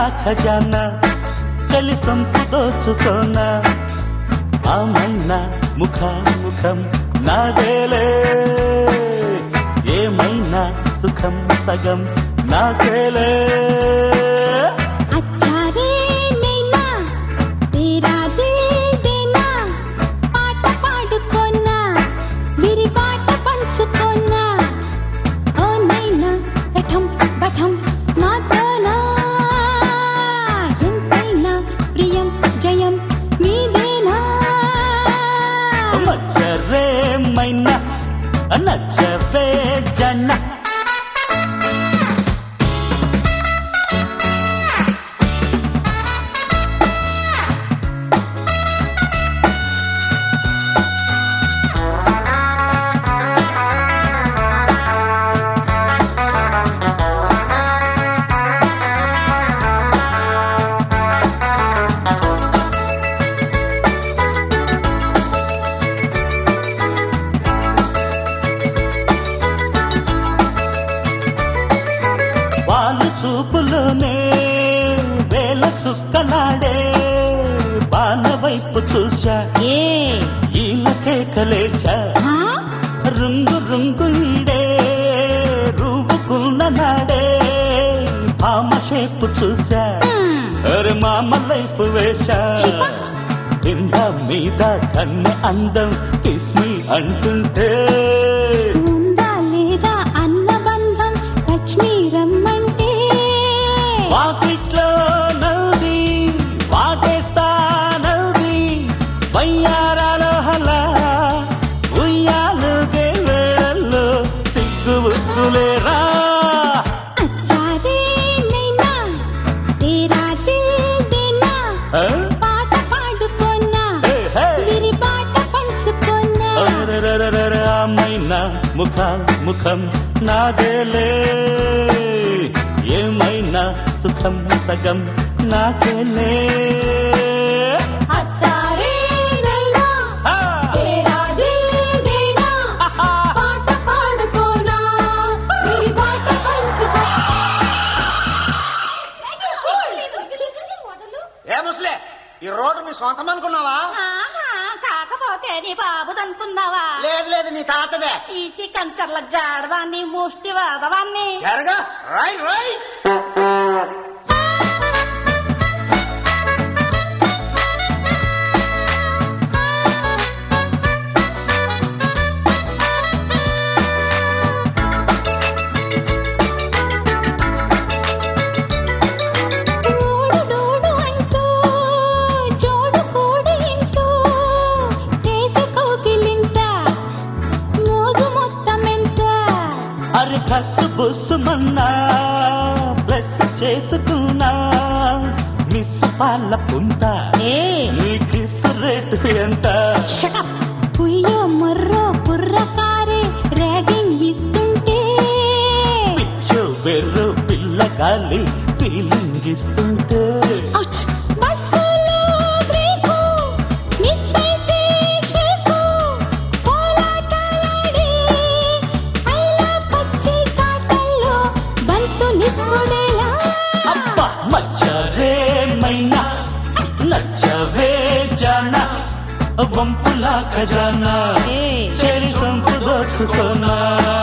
ఖజానా చలి సొంపు దోచుకోనా ఆమన్నా ముఖాముఖం నాదేలే ఏమైనా సుఖం సగం నాకేలే अच्छा रे नैना तेरा दिल देना పాట పాడుకోనా విరి పాట పంచుకోనా ఓ నైనా సఠం బఠం నాతోనా ఎంతైనా ప్రియం జయం నీదేనా మచ్చరే మైనా నచ్చవే జన్న వాళ్ళు చూపులోనే వేల చుక్కలాడే బాల వైపు చూశా ఏ ఈల కేకలేశా హా రుంగు రుంగు ఈడే రూపుకున్న నాడే భామ షేపు చూశా అరే మామ లైఫ్ వేశా చిపా. కింద మీద కన్నె అందం కిస్మి అంటుంటే ఉందా లేదా అన్న బంధం లక్ష్మీ రమ్మంటే వాకిట్లో నవ్వి వాటేస్తా నవ్వి వయ్యారాలో హలా ఉయ్యాలుగే వేళల్లో సిగ్గు ఉక్కులేరా అచ్చారే నైనా తేరా దిల్ దేనా ఆ? పాట పాడుకోనా హే, హే. విరి పాట పంచుకోనా అరెరెరెరెరె, అమ్మైనా ముఖ ముఖం నాదేలే ఏమైనా సుఖం సగం నాకేలే అచ్చారే నైనా ఆ! తేరా దిల్ దేనా పాట పాడుకోనా విరి పాట పంచుకోనా ఏ ముసలే ఈ రోడ్డు మీ సొంతం అనుకున్నావా ఆహా, కాకపోతే నీ బాబుదనుకున్నావా లేదు లేదు నీ తాతదే చీచి కంచర్ల గాడదాన్ని ముష్టి వాదవాన్ని జరగా రై రై డోడు డోడు అంటూ జోడు కోడి ఇంటూ చేసే కోకిలింత మోజు మొత్తం ఎంత అరి కసు బుస్సుమన్నా ప్లస్ చేసుకున్నా మిస్ పాల పుంత నీ కిస్ రేటు ఎంత షటప్ కుయ్యో మర్రో కుర్రకారే ర్యాగింగ్ ఇస్తుంటే పిచ్చు వెర్రు పిల్ల గాలి ఫీలింగ్ ఇస్తుంటే ఔచ్! బస్సులో బ్రేకు, మిస్ అయితే షేకు, కోలాటలాడే, ఐలా పచ్చి సాటల్లో బంతు నిప్పుడేలా. అబ్బా మచ్చరే మైనా నచ్చవే జానా వంపులా ఖజానా చెరి సంపు దోచుకోనా